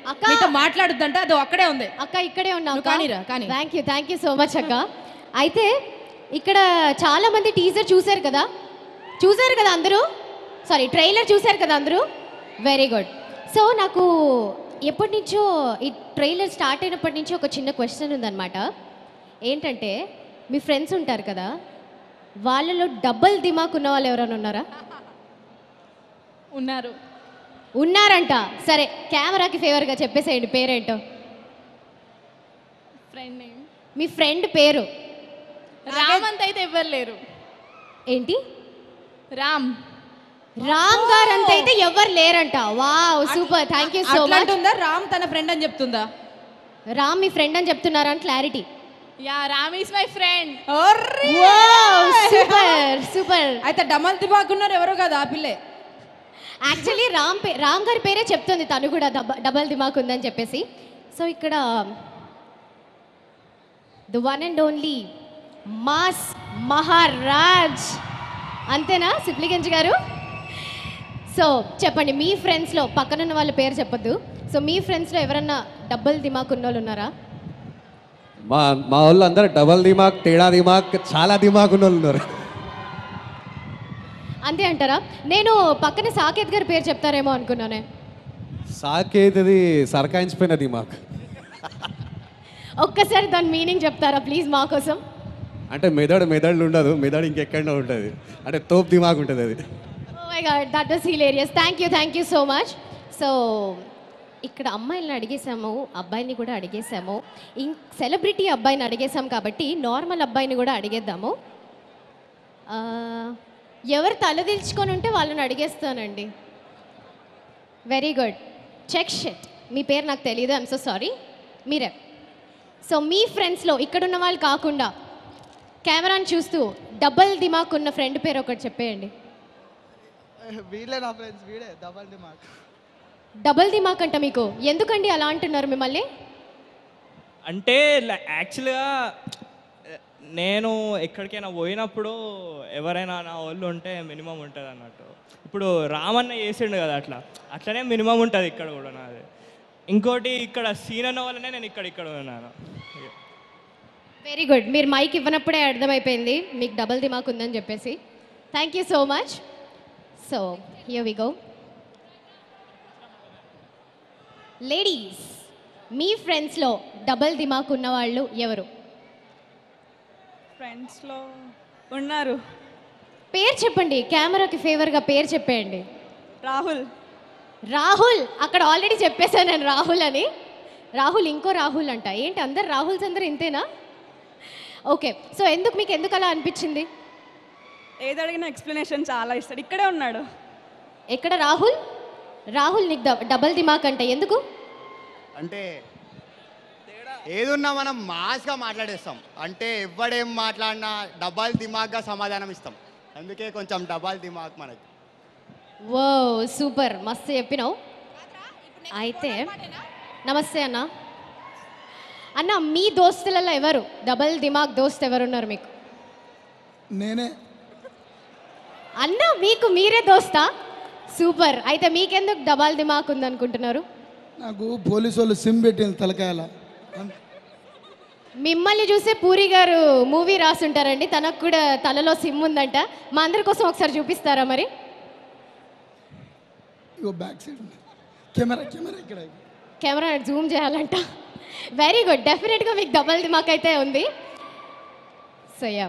అక్క. మీతో మాట్లాడుద్దంట అది అక్కడే ఉంది అక్క ఇక్కడే ఉన్నావు నువ్వు కానీరా, కానీ. Thank you thank you so much అక్క అయితే ఇక్కడ చాలా మంది టీజర్ చూశారు కదా చూశారు కదా అందరూ సారీ ట్రైలర్ చూశారు కదా అందరూ వెరీ గుడ్ సో నాకు ఎప్పటి నుంచో ఈ ట్రైలర్ స్టార్ట్ అయినప్పటి నుంచి ఒక చిన్న క్వశ్చన్ ఉందన్నమాట ఏంటంటే మీ ఫ్రెండ్స్ ఉంటారు కదా వాళ్ళలో డబల్ దిమాక్ ఉన్న వాళ్ళు ఎవరైనా ఉన్నారా ఉన్నారు ఉన్నారంట సరే కెమెరాకి ఫేవర్గా చెప్పేసేయండి పేరేంటో ఫ్రెండ్ నేమ్ మీ ఫ్రెండ్ పేరు రామ్ అయితే ఎవ్వరు లేరు ఏంటి రామ్ రామ్ గారు అంత అయితే ఎవరు లేరంట wow super thank you so అట్లా మచ్ అంటుందా రామ్ తన ఫ్రెండ్ అని చెప్తుందా రామ్ మీ ఫ్రెండ్ అని చెప్తున్నారా అని clarity yeah Ram is my friend super super అయితే డమల్ దిబాకున్నారు ఎవరో కదా ఆ పిల్లే యాక్చువల్లీ రామ్ పే రామ్ గారి పేరే చెప్తుంది తను కూడా డబ- డబల్ దిమాక్ ఉందని చెప్పేసి సో ఇక్కడ the one and only mass Maharaj అంతేనా సిప్లిగంజ్ గారు సో చెప్పండి మీ ఫ్రెండ్స్లో పక్కనున్న వాళ్ళ పేరు చెప్పొద్దు సో మీ ఫ్రెండ్స్లో ఎవరన్నా డబల్ దిమాక్ ఉన్న వాళ్ళు ఉన్నారా మా మా వాళ్ళు అందరూ డబల్ దిమాక్ తేడా దిమాక్ చాలా దిమాక్ ఉన్న వాళ్ళు ఉన్నారు అంతే అంటారా నేను పక్కన సాకేత్ గారి పేరు చెప్తారేమో అనుకున్నానే సాకేతది సరకాయించిపోయిన దిమాక్ ఒక్కసారి దాని మీనింగ్ చెప్తారా ప్లీజ్ మా కోసం అంటే మెదడు మెదడులు ఉండదు మెదడు ఇంకెక్కడో ఉంటుంది అంటే తోపు దిమాక్ ఉంటుంది అది oh my god that was hilarious thank you thank you so much so ఇక్కడ అమ్మాయిలను అడిగేసాము అబ్బాయిని కూడా అడిగేసాము ఇం సెలబ్రిటీ అబ్బాయిని అడిగేసాం కాబట్టి నార్మల్ అబ్బాయిని కూడా అడిగేద్దాము ఆ, ఎవరు తలదిల్చుకొని ఉంటే వాళ్ళని అడిగేస్తానండి వెరీ గుడ్ చెక్ షెట్ మీ పేరు నాకు తెలియదు ఐమ్ సో సారీ మీరే సో మీ ఫ్రెండ్స్లో ఇక్కడున్న వాళ్ళు కాకుండా కెమెరాని చూస్తూ డబల్ దిమాక్ ఉన్న ఫ్రెండ్ పేరు ఒకటి చెప్పేయండి వీళ్ళే నా ఫ్రెండ్స్ వీడే డబల్ డిమార్క్ డబల్ దిమాక్ అంట మీకు ఎందుకండి అలా అంటున్నారు మిమ్మల్ని అంటే యాక్చువల్గా నేను ఎక్కడికైనా పోయినప్పుడు ఎవరైనా నా వాళ్ళు ఉంటే మినిమం ఉంటుంది అన్నట్టు ఇప్పుడు రామన్న చేసిండు కదా అట్లా అట్లనే మినిమం ఉంటుంది ఇక్కడ కూడా నాది ఇంకోటి ఇక్కడ సీన్ అన్న వల్లనే నేను ఇక్కడ ఇక్కడ ఉన్నాను వెరీ గుడ్ మీరు మైక్ ఇవ్వనప్పుడే అర్థమైపోయింది మీకు డబల్ దిమాక్ ఉందని చెప్పేసి thank you so much so here we go ladies మీ ఫ్రెండ్స్లో డబల్ దిమాక్ ఉన్న వాళ్ళు ఎవరు ఫ్రెండ్స్లో ఉన్నారు పేరు చెప్పండి కెమెరాకి ఫేవర్గా పేరు చెప్పేయండి రాహుల్ రాహుల్ అక్కడ ఆల్రెడీ చెప్పేశాను నేను రాహుల్ అని రాహుల్ ఇంకో రాహుల్ అంట ఏంటి అందరు రాహుల్స్ అందరు ఇంతేనా ఓకే సో ఎందుకు మీకు ఎందుకు అలా అనిపించింది ఏది అడిగిన ఎక్స్ప్లెనేషన్ చాలా ఇస్తాడు ఇక్కడే ఉన్నాడు ఎక్కడ రాహుల్ రాహుల్ నీకు డ- డబల్ దిమాక్ అంట ఎందుకు అంటే ఏదున్నా మనం మాస్గా మాట్లాడేస్తాం అంటే ఎవడేం మాట్లాడినా డబల్ దిమాగ్గా సమాధానం ఇస్తాం అందుకే కొంచెం డబల్ దిమాగ్ మనకి ఓ సూపర్ మస్తు చెప్పినావు అయితే నమస్తే అన్న అన్న మీ దోస్తులలో ఎవరు డబల్ దిమాగ్ దోస్త్ ఎవరున్నారు మీకు నేనే అన్న మీకు మీరే దోస్తా సూపర్ అయితే మీకెందుకు డబల్ దిమాక్ ఉందనుకుంటున్నారు నాకు పోలీసు వాళ్ళు సిమ్ పెట్టింది తలకాయల మిమ్మల్ని చూసే పూరి గారు మూవీ రాసుంటారండి తనకు కూడా తలలో సిమ్ ఉందంట మా అందరి కోసం ఒకసారి చూపిస్తారా మరి ఇగో బ్యాక్ సైడ్ ఉంది కెమెరా కెమెరా ఇక్కడ కెమెరా జూమ్ చేయాలంట వెరీ గుడ్ డెఫినెట్గా మీకు డబల్ దిమాక్ అయితే ఉంది సో యా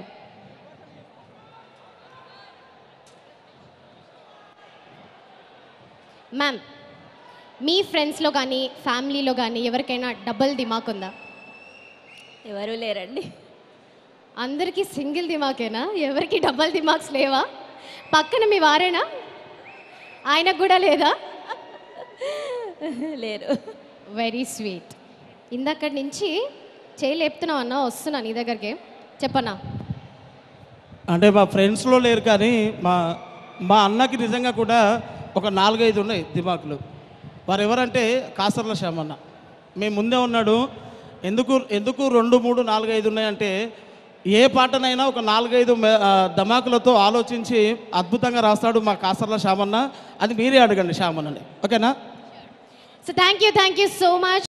మ్యామ్ మీ ఫ్రెండ్స్లో కానీ ఫ్యామిలీలో కానీ ఎవరికైనా డబల్ దిమాక్ ఉందా ఎవరు లేరండి అందరికీ సింగిల్ దిమాకేనా ఎవరికి డబల్ దిమాక్స్ లేవా పక్కన మీ వారేనా ఆయనకు కూడా లేదా లేరు వెరీ స్వీట్ ఇందక్కడి నుంచి చేయి లేపుతున్నావు అన్న వస్తున్నా నీ దగ్గరికి చెప్పన్నా అంటే మా ఫ్రెండ్స్లో లేరు కానీ మా మా అన్నకి నిజంగా కూడా ఒక నాలుగైదు ఉన్నాయి దిమాకులు వారు ఎవరంటే కాసర్ల శ్యామన్న మేము ముందే ఉన్నాడు ఎందుకు ఎందుకు రెండు మూడు నాలుగు ఐదు ఉన్నాయంటే ఏ పాటనైనా ఒక నాలుగైదు మె- ఆ, ధమాకులతో ఆలోచించి అద్భుతంగా రాస్తాడు మా కాసర్ల శ్యామన్న అది మీరే అడగండి శ్యామన్నని ఓకేనా so thank you thank you so much